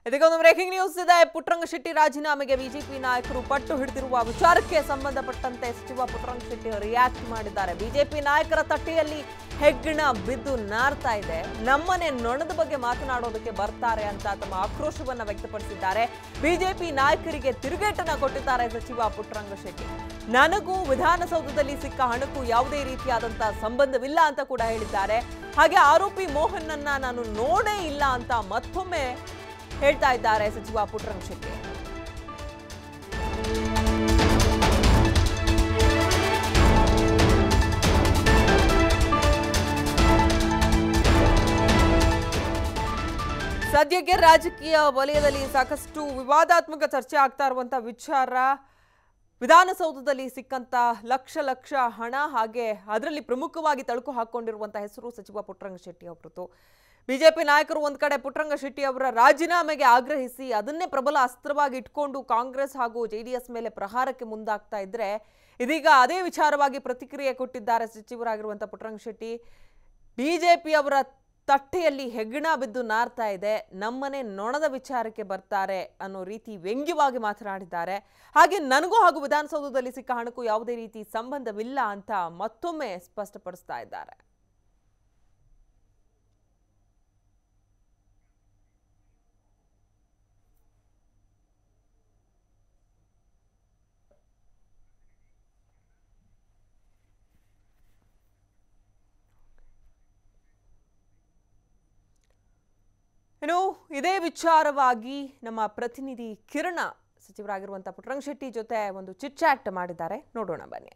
ಇದೀಗ ಒಂದು breaking news ಇದೆ ಪುಟ್ಟರಂಗ ಶೆಟ್ಟಿ ರಾಜೀನಾಮೆಗೆ ಬಿಜೆಪಿ ನಾಯಕರು ಪಟ್ಟು ಹಿಡಿದಿರುವ ವಿಚಾರಕ್ಕೆ ಸಂಬಂಧಪಟ್ಟಂತೆ ಸಚಿವ ಪುಟ್ಟರಂಗ ಶೆಟ್ಟಿ ರಿಯಾಕ್ಟ್ ಮಾಡಿದ್ದಾರೆ ಬಿಜೆಪಿ ನಾಯಕರ ತಟ್ಟೆಯಲ್ಲಿ ಹೆಗ್ಗಣ ಬಿದ್ದು ನಾರ್ತಾ ಇದೆ ನಮ್ಮನೆ ನೊಣದ ಬಗ್ಗೆ ಮಾತನಾಡೋದಕ್ಕೆ ಬರ್ತಾರೆ ಅಂತ ತಮ್ಮ ಆಕ್ರೋಶವನ್ನ ವ್ಯಕ್ತಪಡಿಸಿದ್ದಾರೆ ಬಿಜೆಪಿ ನಾಯಕರಿಗೆ ತಿರುಗೇಟನ್ನ ಕೊಟ್ಟಿದ್ದಾರೆ ಸಚಿವ ಪುಟ್ಟರಂಗ ಶೆಟ್ಟಿ ನನಗೂ ವಿಧಾನಸೌಧದಲ್ಲಿ ಸಿಕ್ಕ ಹಣಕ್ಕೂ ಯಾವುದೇ ರೀತಿಯಾದಂತಹ ಸಂಬಂಧವಿಲ್ಲ ಅಂತ ಕೂಡ ಹೇಳಿದ್ದಾರೆ ಹಾಗೆ ಆರೋಪಿ ಮೋಹನ್ನನ್ನ ನಾನು ನೋಡೇ ಇಲ್ಲ ಅಂತ ಮತ್ತೊಮ್ಮೆ ಹೇಳ್ತಾ ಇದ್ದಾರೆ ಸಚಿವ ಪುಟ್ಟರಂಗ ಶೆಟ್ಟಿ ಸದ್ಯಕ್ಕೆ ರಾಜಕೀಯ ವಲಯದಲ್ಲಿ ಸಾಕಷ್ಟು ವಿವಾದಾತ್ಮಕ ಚರ್ಚೆ ಆಗ್ತಾ ಇರುವಂತ ವಿಚಾರ ವಿಧಾನಸೌಧದಲ್ಲಿ ಸಿಕ್ಕಂತ ಲಕ್ಷ ಲಕ್ಷ ಹಣ ಹಾಗೆ ಅದರಲ್ಲಿ ಪ್ರಮುಖವಾಗಿ ತಳುಕು ಹಾಕೊಂಡಿರುವಂತಹ ಹೆಸರು ಸಚಿವ ಪುಟ್ಟರಂಗ ಶೆಟ್ಟಿ ಅವರದ್ದು ಬಿಜೆಪಿ ನಾಯಕರು ಒಂದ್ ಕಡೆ ಪುಟ್ಟರಂಗ ಶೆಟ್ಟಿ ಅವರ ರಾಜೀನಾಮೆಗೆ ಆಗ್ರಹಿಸಿ ಅದನ್ನೇ ಪ್ರಬಲ ಅಸ್ತ್ರವಾಗಿ ಇಟ್ಕೊಂಡು ಕಾಂಗ್ರೆಸ್ ಹಾಗೂ ಜೆಡಿಎಸ್ ಮೇಲೆ ಪ್ರಹಾರಕ್ಕೆ ಮುಂದಾಗ್ತಾ ಇದ್ರೆ ಇದೀಗ ಅದೇ ವಿಚಾರವಾಗಿ ಪ್ರತಿಕ್ರಿಯೆ ಕೊಟ್ಟಿದ್ದಾರೆ ಸಚಿವರಾಗಿರುವಂತಹ ಪುಟ್ಟರಂಗ ಶೆಟ್ಟಿ ಬಿಜೆಪಿ ಅವರ ತಟ್ಟೆಯಲ್ಲಿ ಹೆಗ್ಗಣ ಬಿದ್ದು ನಾರ್ತಾ ಇದೆ ನಮ್ಮನೆ ನೊಣದ ವಿಚಾರಕ್ಕೆ ಬರ್ತಾರೆ ಅನ್ನೋ ರೀತಿ ವ್ಯಂಗ್ಯವಾಗಿ ಮಾತನಾಡಿದ್ದಾರೆ ಹಾಗೆ ನನಗೂ ಹಾಗೂ ವಿಧಾನಸೌಧದಲ್ಲಿ ಸಿಕ್ಕ ಹಣಕ್ಕೂ ಯಾವುದೇ ರೀತಿ ಸಂಬಂಧವಿಲ್ಲ ಅಂತ ಮತ್ತೊಮ್ಮೆ ಸ್ಪಷ್ಟಪಡಿಸ್ತಾ ಇದ್ದಾರೆ ಇನ್ನು ಇದೇ ವಿಚಾರವಾಗಿ ನಮ್ಮ ಪ್ರತಿನಿಧಿ ಕಿರಣ ಸಚಿವರಾಗಿರುವಂತಹ ಪುಟ್ಟರಂಗ ಶೆಟ್ಟಿ ಜೊತೆ ಒಂದು ಚಿಟ್ ಚಾಟ್ ಮಾಡಿದ್ದಾರೆ ನೋಡೋಣ ಬನ್ನಿ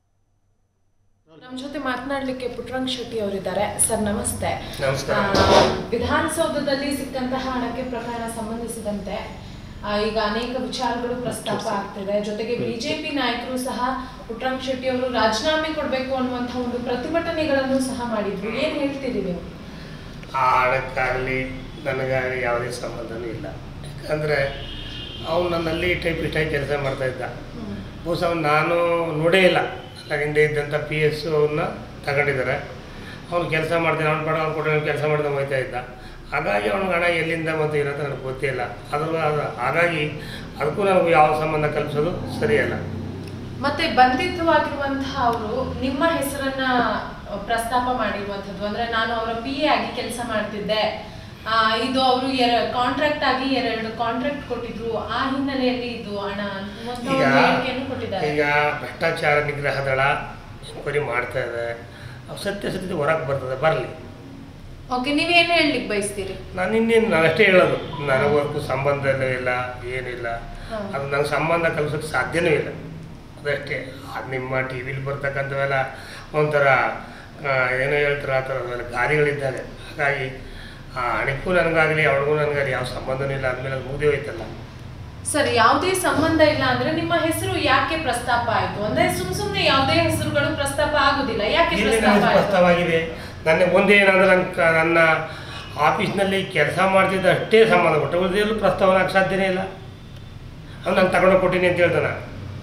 ನಮ್ಮ ಜೊತೆ ಮಾತನಾಡಲಿಕ್ಕೆ ಪುಟ್ಟರಂಗ್ ಶೆಟ್ಟಿ ಅವರಿದ್ದಾರೆ ಸರ್ ನಮಸ್ತೆ ನಮಸ್ಕಾರ. ಆ, ವಿಧಾನಸೌಧದಲ್ಲಿ ಸಿಕ್ಕಂತಹ ಹಣಕ್ಕೆ ಪ್ರಕರಣ ಸಂಬಂಧಿಸಿದಂತೆ ಆ, ಈಗ ಅನೇಕ ವಿಚಾರಗಳು ಪ್ರಸ್ತಾಪ ಆಗ್ತಿದೆ ಜೊತೆಗೆ ಬಿಜೆಪಿ ನಾಯಕರು ಸಹ ಪುಟ್ಟರಂಗ್ ಶೆಟ್ಟಿ ಅವರು ರಾಜೀನಾಮೆ ಕೊಡಬೇಕು ಅನ್ನುವಂತಹ ಒಂದು ಪ್ರತಿಭಟನೆಗಳನ್ನು ಸಹ ಮಾಡಿದ್ರು ಏನ್ ಹೇಳ್ತೀರಿ ನೀವು ಆ ಹಣಕ್ಕಾಗಲಿ ನನಗಾಗಲಿ ಯಾವುದೇ ಸಂಬಂಧನೂ ಇಲ್ಲ ಯಾಕಂದರೆ ಅವನು ನನ್ನಲ್ಲಿ ಈ ಟೈಪ್ ಈ ಟೈಪ್ ಕೆಲಸ ಮಾಡ್ತಾ ಇದ್ದ ಬಹುಶಃ ಅವ್ನು ನಾನು ನೋಡೇ ಇಲ್ಲ ನನ್ನ ಹಿಂದೆ ಇದ್ದಂಥ ಪಿ ಎಸ್ ಅವನ್ನ ತಗೊಂಡಿದ್ದಾರೆ ಅವ್ನು ಕೆಲಸ ಮಾಡ್ತಾನೆ ಅವ್ನು ಪಡ ಅವ್ನು ಕೊಟ್ಟು ಕೆಲಸ ಮಾಡ್ತಾ ಹೋಗ್ತಾ ಇದ್ದ ಹಾಗಾಗಿ ಅವ್ನಿಗೆ ಹಣ ಎಲ್ಲಿಂದ ಮತ್ತು ಏನಂತ ನನಗೆ ಗೊತ್ತೇ ಇಲ್ಲ ಅದ್ರ ಅದು- ಹಾಗಾಗಿ ಅದಕ್ಕೂ ನನಗೂ ಯಾವ ಸಂಬಂಧ ಕಲ್ಪಿಸೋದು ಸರಿಯಲ್ಲ ಮತ್ತೆ ಬಂಧಿತವಾಗಿರುವಂತಹ ಅವರು ನಿಮ್ಮ ಹೆಸರನ್ನ ಅ, ಪ್ರಸ್ತಾಪ ಮಾಡಿರುವಂತದ್ದು ಅಂದ್ರೆ ನಾನು ಅವರ ಪಿ ಎ ಆಗಿ ಕೆಲಸ ಮಾಡ್ತಿದ್ದೆ ಆ, ಇದು ಅವರು ಎರ ಕಾಂಟ್ರಾಕ್ಟ್ ಆಗಿ ಎರಡು ಕಾಂಟ್ರಾಕ್ಟ್ ಕೊಟ್ಟಿದ್ರು ಆ ಹಿನ್ನೆಲೆಯಲ್ಲಿ ಇದು ಹಣ ಅನ್ನುವಂಥ ಈಗ ಒಂದು ಹೇಳಿಕೆಯನ್ನು ಕೊಟ್ಟಿದ್ದಾರೆ ಈಗ ಭ್ರಷ್ಟಾಚಾರ ನಿಗ್ರಹ ದಳ ಎನ್ಕ್ವೈರಿ ಮಾಡ್ತಾ ಇದೆ ಅವು ಸತ್ಯಾಸತ್ಯತೆ ಹೊರಗೆ ಬರ್ತದೆ ಬರಲಿ ಓಕೆ ನೀವೇನ್ ಹೇಳಲಿಕ್ಕೆ ಬಯಸ್ತೀರಿ ನಾನು ಇನ್ನೇನು ನಾನು ಅಷ್ಟೇ ಹೇಳೋದು ನನಗೂ ಸಂಬಂಧ ಇಲ್ಲ ಏನಿಲ್ಲ ಹ್ಮ್. ಅದು ನನಗೆ ಸಂಬಂಧ ಕಲ್ಸೋಕ್ಕೆ ಸಾಧ್ಯನೂ ಇಲ್ಲ ಅದಷ್ಟೇ ಅದು ನಿಮ್ಮ ಟಿ ವಿಲಿ ಬರ್ತಕ್ಕಂಥವೆಲ್ಲ ಒಂಥರ ಆ, ಏನೋ ಹೇಳ್ತಾರೆ ಆ ಥರದವೆಲ್ಲ ಗಾಲಿಗಳಿದ್ದಾವೆ ಹಾಗಾಗಿ ಆ ಹಣಕ್ಕೂ ನನಗಾಗಲಿ ಅವಳಿಗೂ ನನಗಾಗಲಿ ಯಾವ ಸಂಬಂಧನೂ ಇಲ್ಲ ಅಂದಮೇಲೆ ಅದು ಮುಗಿದೇ ಹೋಯ್ತಲ್ಲ ಸರ್ ಯಾವುದೇ ಸಂಬಂಧ ಇಲ್ಲ ಅಂದ್ರೆ ನಿಮ್ಮ ಹೆಸರು ಯಾಕೆ ಪ್ರಸ್ತಾಪ ಆಯ್ತು ಅಂದ್ರೆ ಸುಮ್ ಸುಮ್ನೆ ಯಾವುದೇ ಹೆಸರುಗಳು ಪ್ರಸ್ತಾಪ ಆಗುದಿಲ್ಲ ಯಾಕೆ ಇಲ್ಲಿ ಪ್ರಸ್ತಾಪ ನನಗೆ ಆಯ್ತು ಸ್ಪಷ್ಟವಾಗಿದೆ ನನಗೆ ಒಂದೇ ಏನಂದ್ರೆ ನನ್ನ ಕ- ನನ್ನ ಆಫೀಸ್ನಲ್ಲಿ ಕೆಲಸ ಮಾಡ್ತಿದ್ದ ಅಷ್ಟೇ ಸಂಬಂಧ ಕೊಟ್ಟು ಉಳಿದೆಲ್ಲೂ ಪ್ರಸ್ತಾವನೆ ಆಗಕ್ಕೆ ಸಾಧ್ಯನೇ ಇಲ್ಲ ಅವ್ನು ನಾನು ತಗೊಂಡು ಕೊಟ್ಟಿನಿ ಅಂತ ಹೇಳ್ತಾನೆ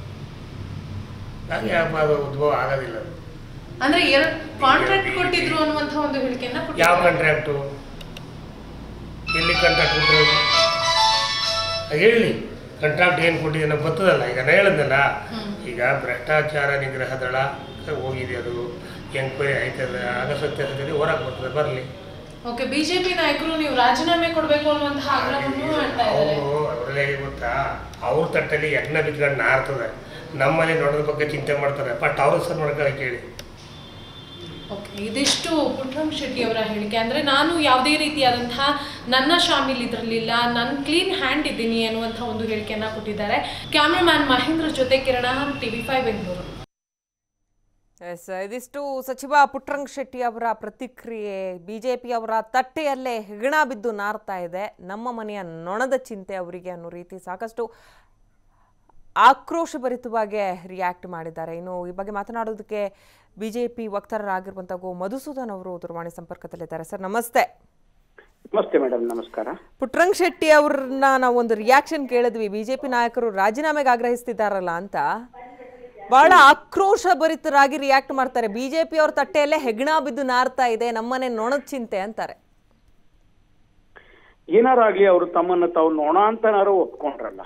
ಹಾಗೆ ಅದು ಉದ್ಭವ ಆಗೋದಿಲ್ಲ ಅದು. ಅಂದ್ರೆ ಎರಡು ಕಾಂಟ್ರಾಕ್ಟ್ ಕೊಟ್ಟಿದ್ರು ಅನ್ನುವಂಥ ಒಂದು ಹೇಳಿಕೆಯನ್ನ ಯಾವ ಕೊಟ್ಟಿದ್ದಾರೆ ಕಾಂಟ್ರಾಕ್ಟು ಎಲ್ಲಿ ಕಾಂಟ್ರಾಕ್ಟ್ ಕೊಟ್ಟಿರೋದು ಹೇಳಿ ಕಾಂಟ್ರಾಕ್ಟ್ ಏನು ಕೊಟ್ಟಿದ್ದಾನೆ ಗೊತ್ತದಲ್ಲ ಈಗ ನಾನು ಹೇಳಿದ್ನಲ್ಲ ಹ್ಮ್. ಈಗ ಭ್ರಷ್ಟಾಚಾರ ನಿಗ್ರಹ ದಳ ಹೋಗಿದೆ ಅದು ಎಂಕ್ವೈರಿ ಆಯ್ತದೆ ಆಗ ಸತ್ಯಾಸತ್ಯತೆ ಹೊರಗೆ ಬರ್ತದೆ ಬರಲಿ ಓಕೆ ಬಿಜೆಪಿ ನಾಯಕರು ನೀವು ರಾಜೀನಾಮೆ ಕೊಡಬೇಕು ಅನ್ನುವಂತಹ ಆಗ್ರಹವನ್ನು ಮಾಡ್ತಾ ಇದ್ದಾರೆ ಅವರು ಅವರೇ ಗೊತ್ತಾ ಅವ್ರ ತಟ್ಟಲ್ಲಿ ಯಜ್ಞ ಬಿತ್ಕೊಂಡು ನಾರ್ತದೆ ನಮ್ಮನೆ ನೋಡೋದ್ರ ಬಗ್ಗೆ ಚಿಂತೆ ಮಾಡ್ತಾರೆ ಬಟ್ ಅವ್ರ ಸರ್ ನೋಡ್ಕೊಳ್ಳೋಕೆ ಹೇಳಿ ಓಕೆ ಇದಿಷ್ಟು ಪುಟ್ಟರಾಮ್ ಶೆಟ್ಟಿ ಅವರ ಹೇಳಿಕೆ ಅಂದ್ರೆ ನಾನು ಯಾವುದೇ ರೀತಿಯಾದಂತಹ ನನ್ನ ಶಾಮಿಲ್ ಇದರಲ್ಲಿಲ್ಲ ನಾನು ಕ್ಲೀನ್ ಹ್ಯಾಂಡ್ ಇದ್ದೀನಿ ಅನ್ನುವಂಥ ಒಂದು ಹೇಳಿಕೆಯನ್ನ ಕೊಟ್ಟಿದ್ದಾರೆ ಕ್ಯಾಮ್ರಾಮ್ಯಾನ್ ಮಹೇಂದ್ರ ಜೊತೆ ಕಿರಣ ಟಿವಿ ಫೈವ್ ಬೆಂಗಳೂರು ಎಸ್ ಇದಿಷ್ಟು ಸಚಿವ ಪುಟ್ಟರಂಗ ಶೆಟ್ಟಿ ಅವರ ಪ್ರತಿಕ್ರಿಯೆ ಬಿಜೆಪಿ ಅವರ ತಟ್ಟೆಯಲ್ಲೇ ಹೆಗಣ ಬಿದ್ದು ನಾರ್ತಾ ಇದೆ ನಮ್ಮ ಮನೆಯ ನೊಣದ ಚಿಂತೆ ಅವರಿಗೆ ಅನ್ನೋ ರೀತಿ ಸಾಕಷ್ಟು ಆಕ್ರೋಶಭರಿತವಾಗಿ ರಿಯಾಕ್ಟ್ ಮಾಡಿದ್ದಾರೆ ಇನ್ನು ಈ ಬಗ್ಗೆ ಮಾತನಾಡೋದಕ್ಕೆ ಬಿಜೆಪಿ ವಕ್ತಾರರಾಗಿರುವಂಥ ಗೋ ಮಧುಸೂದನ್ ಅವರು ದೂರವಾಣಿ ಸಂಪರ್ಕದಲ್ಲಿದ್ದಾರೆ ಸರ್ ನಮಸ್ತೆ ನಮಸ್ತೆ ಮೇಡಮ್ ನಮಸ್ಕಾರ ಪುಟ್ಟರಂಗ್ ಶೆಟ್ಟಿ ಅವ್ರನ್ನ ನಾವು ಒಂದು ರಿಯಾಕ್ಷನ್ ಕೇಳಿದ್ವಿ ಬಿಜೆಪಿ ನಾಯಕರು ರಾಜೀನಾಮೆಗೆ ಆಗ್ರಹಿಸ್ತಿದ್ದಾರಲ್ಲ ಅಂತ ಬಹಳ ಆಕ್ರೋಶಭರಿತರಾಗಿ ರಿಯಾಕ್ಟ್ ಮಾಡ್ತಾರೆ ಬಿಜೆಪಿ ಅವ್ರ ತಟ್ಟೆಯಲ್ಲೇ ಹೆಗ್ಣ ಬಿದ್ದು ನಾರ್ತಾ ಇದೆ ನಮ್ಮನೆ ನೊಣದ ಚಿಂತೆ ಅಂತಾರೆ ಏನಾರಾಗ್ಲಿ ಅವರು ತಮ್ಮನ್ನ ತಾವು ನೋಣ ಅಂತನಾರು ಒಪ್ಕೊಂಡ್ರಲ್ಲ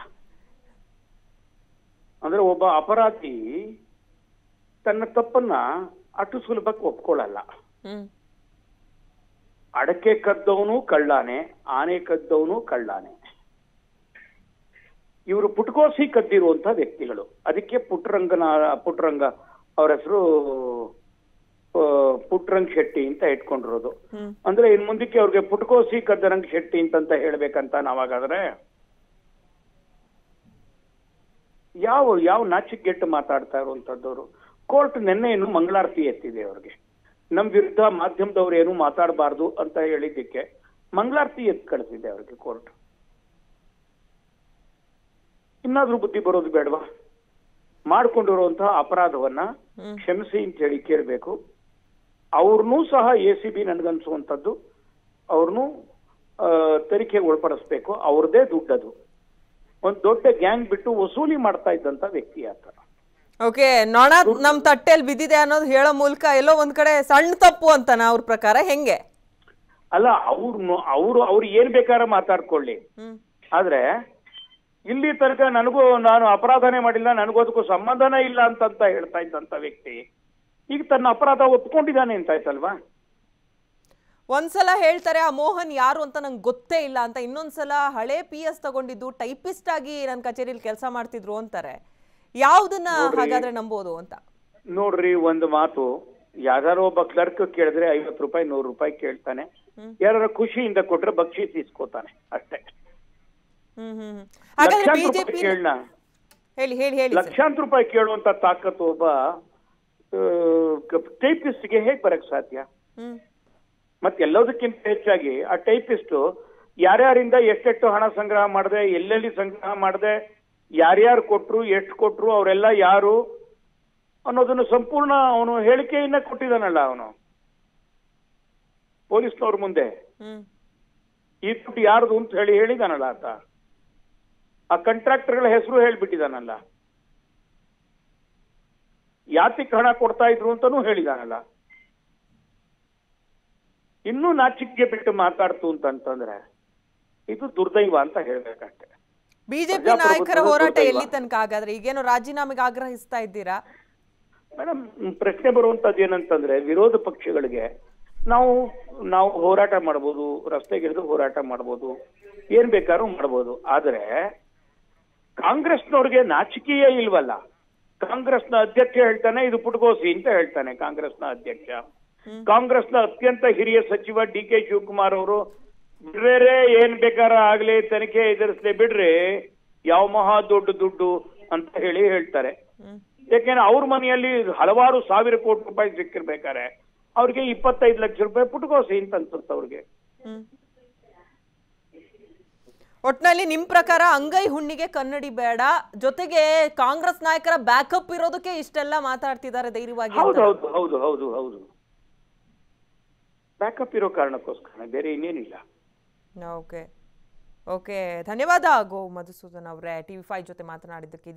ಅಂದ್ರೆ ಒಬ್ಬ ಅಪರಾಧಿ ತನ್ನ ತಪ್ಪನ್ನ ಅಷ್ಟು ಸುಲಭಕ್ಕೆ ಒಪ್ಕೊಳ್ಳಲ್ಲ ಹ್ಮ್ ಅಡಕೆ ಕದ್ದವನು ಕಳ್ಳಾನೆ ಆನೆ ಕದ್ದವನು ಕಳ್ಳಾನೆ ಇವರು ಪುಟ್ಕೋಸಿ ಕದ್ದಿರುವಂತ ವ್ಯಕ್ತಿಗಳು ಅದಕ್ಕೆ ಪುಟ್ಟರಂಗನ ಪುಟ್ಟರಂಗ ಅವ್ರ ಹೆಸರು ಪುಟ್ಟರಂಗ್ ಶೆಟ್ಟಿ ಅಂತ ಇಟ್ಕೊಂಡಿರೋದು ಹ್ಮ್ ಅಂದ್ರೆ ಇನ್ ಮುಂದಕ್ಕೆ ಅವ್ರಿಗೆ ಪುಟ್ಕೋಸಿ ಕದ್ದರಂಗ್ ಶೆಟ್ಟಿ ಅಂತಂತ ಹೇಳ್ಬೇಕಂತ ನಾವಾಗಾದ್ರೆ ಯಾವ ಯಾವ ನಾಚಿಕೆಟ್ಟು ಮಾತಾಡ್ತಾ ಇರುವಂತದ್ದವ್ರು ಕೋರ್ಟ್ ನಿನ್ನೆ ಇನ್ನು ಮಂಗಳಾರತಿ ಎತ್ತಿದೆ ಅವ್ರಿಗೆ ನಮ್ ವಿರುದ್ಧ ಮಾಧ್ಯಮದವ್ರು ಏನು ಮಾತಾಡಬಾರ್ದು ಅಂತ ಹೇಳಿದ್ದಕ್ಕೆ ಮಂಗಳಾರತಿ ಎತ್ ಕಳಿಸಿದೆ ಅವ್ರಿಗೆ ಕೋರ್ಟ್ ಇನ್ನಾದ್ರೂ ಬುದ್ಧಿ ಬರೋದು ಬೇಡವಾ ಮಾಡ್ಕೊಂಡಿರುವಂತಹ ಅಪರಾಧವನ್ನ ಹ್ಮ್ ಕ್ಷಮಿಸಿ ಅಂತ ಹೇಳಿ ಕೇಳಬೇಕು ಅವ್ರನ್ನೂ ಸಹ ಎ ಸಿ ಬಿ ನನ್ಗನ್ಸುವಂಥದ್ದು ಅವ್ರನ್ನೂ ತನಿಖೆಗೆ ಒಳಪಡಿಸ್ಬೇಕು ಅವ್ರದೇ ದುಡ್ಡದು ಒಂದು ದೊಡ್ಡ ಗ್ಯಾಂಗ್ ಬಿಟ್ಟು ವಸೂಲಿ ಮಾಡ್ತಾ ಇದ್ದಂತ ವ್ಯಕ್ತಿ ಆತ ಓಕೆ ನೊಣ ನಮ್ ತಟ್ಟೆಲ್ ಬಿದ್ದಿದೆ ಅನ್ನೋದು ಹೇಳೋ ಮೂಲಕ ಎಲ್ಲೋ ಒಂದ್ ಕಡೆ ಸಣ್ಣ ತಪ್ಪು ಅಂತನ ಅವ್ರ ಪ್ರಕಾರ ಹೆಂಗೆ ಅಲ್ಲ ಅವ್ರು ಅವ್ರು ಅವ್ರು ಏನ್ ಬೇಕಾದ್ರೆ ಮಾತಾಡ್ಕೊಳ್ಳಿ ಹ್ಮ್ ಆದ್ರೆ ಇಲ್ಲಿ ತನಕ ನನಗೂ ನಾನು ಅಪರಾಧನೇ ಮಾಡಿಲ್ಲ ನನಗೂ ಅದಕ್ಕೂ ಸಂಬಂಧನೇ ಇಲ್ಲ ಅಂತಂತ ಹೇಳ್ತಾ ಇದ್ದಂತ ವ್ಯಕ್ತಿ ಈಗ ತನ್ನ ಅಪರಾಧ ಒಪ್ಕೊಂಡಿದ್ದಾನೆ ಅಂತ ಆಯ್ತಲ್ವಾ ಒಂದ್ಸಲ ಹೇಳ್ತಾರೆ ಆ ಮೋಹನ್ ಯಾರು ಅಂತ ನಂಗೆ ಗೊತ್ತೇ ಇಲ್ಲ ಅಂತ ಇನ್ನೊಂದ್ಸಲ ಹಳೆ ಪಿ ಎಸ್ ತಗೊಂಡಿದ್ದು ಟೈಪಿಸ್ಟ್ ಆಗಿ ನನ್ನ ಕಚೇರಿಲಿ ಕೆಲಸ ಮಾಡ್ತಿದ್ರು ಅಂತಾರೆ ಯಾವ್ದನ್ನ ಹಾಗಾದ್ರೆ ನಂಬೋದು ಅಂತ ನೋಡ್ರಿ ಒಂದು ಮಾತು ಯಾವ್ದಾರು ಒಬ್ಬ ಕ್ಲರ್ಕ್ ಕೇಳಿದ್ರೆ ಐವತ್ತು ರೂಪಾಯಿ ನೂರು ರೂಪಾಯಿ ಕೇಳ್ತಾನೆ ಹ್ಮ್. ಯಾರು ಖುಷಿಯಿಂದ ಕೊಟ್ರೆ ಬಕ್ಷೀಸ್ ಇಸ್ಕೋತಾನೆ ಅಷ್ಟೇ ಹ್ಮ್ ಹ್ಮ್ ಹ್ಮ್. ಹಾಗಾದ್ರೆ ಲಕ್ಷಾಂತರ ಬಿಜೆಪಿ ರೂಪಾಯಿ ಕೇಳಣ ಹೇಳಿ ಹೇಳಿ ಹೇಳಿ ಸರ್ ಲಕ್ಷಾಂತರ ರೂಪಾಯಿ ಕೇಳುವಂತ ತಾಕತ್ತು ಒಬ್ಬ ಟೈಪಿಸ್ಟ್ಗೆ ಹೇಗ್ ಬರಕ್ ಸಾಧ್ಯ ಹ್ಮ್ ಮತ್ತೆ ಎಲ್ಲದಕ್ಕಿಂತ ಹೆಚ್ಚಾಗಿ ಆ ಟೈಪಿಸ್ಟ್ ಯಾರ್ಯಾರಿಂದ ಎಷ್ಟೆಷ್ಟು ಹಣ ಸಂಗ್ರಹ ಮಾಡಿದೆ ಎಲ್ಲೆಲ್ಲಿ ಸಂಗ್ರಹ ಮಾಡಿದೆ ಯಾರ್ಯಾರು ಕೊಟ್ರು ಎಷ್ಟು ಕೊಟ್ರು ಅವರೆಲ್ಲ ಯಾರು ಅನ್ನೋದನ್ನು ಸಂಪೂರ್ಣ ಅವನು ಹೇಳಿಕೆಯನ್ನ ಕೊಟ್ಟಿದ್ದಾನಲ್ಲ ಅವನು ಪೊಲೀಸ್ನವ್ರ ಮುಂದೆ ಹ್ಮ್ ಈ ದುಡ್ಡು ಯಾರ್ದು ಅಂತ ಹೇಳಿ ಹೇಳಿದಾನಲ್ಲ ಆತ ಆ ಕಾಂಟ್ರಾಕ್ಟರ್ಗಳ ಹೆಸರು ಹೇಳ್ಬಿಟ್ಟಿದಾನಲ್ಲ ಯಾತಿಕ್ ಹಣ ಕೊಡ್ತಾ ಇದ್ರು ಅಂತಾನೂ ಹೇಳಿದಾನಲ್ಲ ಇನ್ನೂ ನಾಚಿಕೆ ಬಿಟ್ಟು ಮಾತಾಡ್ತು ಅಂತಂತಂದ್ರೆ ಇದು ದುರ್ದೈವ ಅಂತ ಹೇಳ್ಬೇಕಷ್ಟೆ ಬಿಜೆಪಿ ಪ್ರಜಾಪ್ರಭುತ್ವದ ನಾಯಕರ ಹೋರಾಟ ದುರ್ದೈವ. ಎಲ್ಲಿ ತನಕ ಹಾಗಾದ್ರೆ ಈಗೇನು ರಾಜೀನಾಮೆಗೆ ಆಗ್ರಹಿಸ್ತಾ ಇದ್ದೀರಾ ಮೇಡಮ್ ಪ್ರಶ್ನೆ ಬರುವಂತದ್ದು ಏನಂತಂದ್ರೆ ವಿರೋಧ ಪಕ್ಷಗಳಿಗೆ ನಾವು ನಾವು ಹೋರಾಟ ಮಾಡ್ಬೋದು ರಸ್ತೆಗಿಳಿದು ಹೋರಾಟ ಮಾಡ್ಬೋದು ಏನ್ ಬೇಕಾದ್ರೂ ಮಾಡ್ಬೋದು ಆದ್ರೆ ಕಾಂಗ್ರೆಸ್ನವ್ರಿಗೆ ನಾಚಿಕೆಯೇ ಇಲ್ವಲ್ಲ ಕಾಂಗ್ರೆಸ್ನ ಅಧ್ಯಕ್ಷ ಹೇಳ್ತಾನೆ ಇದು ಪುಟ್ಗೋಸಿ ಅಂತ ಹೇಳ್ತಾನೆ ಕಾಂಗ್ರೆಸ್ನ ಅಧ್ಯಕ್ಷ ಕಾಂಗ್ರೆಸ್ನ ಅತ್ಯಂತ ಹಿರಿಯ ಸಚಿವ ಡಿ ಕೆ ಶಿವಕುಮಾರ್ ಅವರು ಬೇರೆ ಏನ್ ಬೇಕಾರ ಆಗ್ಲಿ ತನಿಖೆ ಎದುರಿಸ್ಲಿ ಬಿಡ್ರಿ ಯಾವ ಮಹಾ ದೊಡ್ಡ ದುಡ್ಡು ಅಂತ ಹೇಳಿ ಹೇಳ್ತಾರೆ ಹ್ಮ್ ಯಾಕೆಂದ್ರೆ ಅವ್ರ ಮನೆಯಲ್ಲಿ ಹಲವಾರು ಸಾವಿರ ಕೋಟಿ ರೂಪಾಯಿ ಸಿಕ್ಕಿರ್ಬೇಕಾರೆ ಅವ್ರಿಗೆ ಇಪ್ಪತ್ತೈದು ಲಕ್ಷ ರೂಪಾಯಿ ಪುಟ್ಕೋಸಿ ಅಂತ ಅನ್ಸುತ್ತೆ ಅವ್ರಿಗೆ ಹ್ಮ್ ಒಟ್ನಲ್ಲಿ ನಿಮ್ ಪ್ರಕಾರ ಅಂಗೈ ಹುಣ್ಣಿಗೆ ಕನ್ನಡಿ ಬೇಡ ಜೊತೆಗೆ ಕಾಂಗ್ರೆಸ್ ನಾಯಕರ ಬ್ಯಾಕಪ್ ಇರೋದಕ್ಕೆ ಇಷ್ಟೆಲ್ಲ ಮಾತಾಡ್ತಿದ್ದಾರೆ ಧೈರ್ಯವಾಗಿ ಹೌದು ಅಂತ. ಹೌದು ಹೌದು ಹೌದು ಹೌದು ಬ್ಯಾಕಪ್ ಇರೋ ಕಾರಣಕ್ಕೋಸ್ಕರ ಬೇರೆ ಇನ್ನೇನಿಲ್ಲ ಓಕೆ ಓಕೆ ಧನ್ಯವಾದ ಗೋ ಮಧುಸೂದನ್ ಅವರೇ ಟಿವಿ ಫೈವ್ ಜೊತೆ ಮಾತನಾಡಿದ್ದಕ್ಕೆ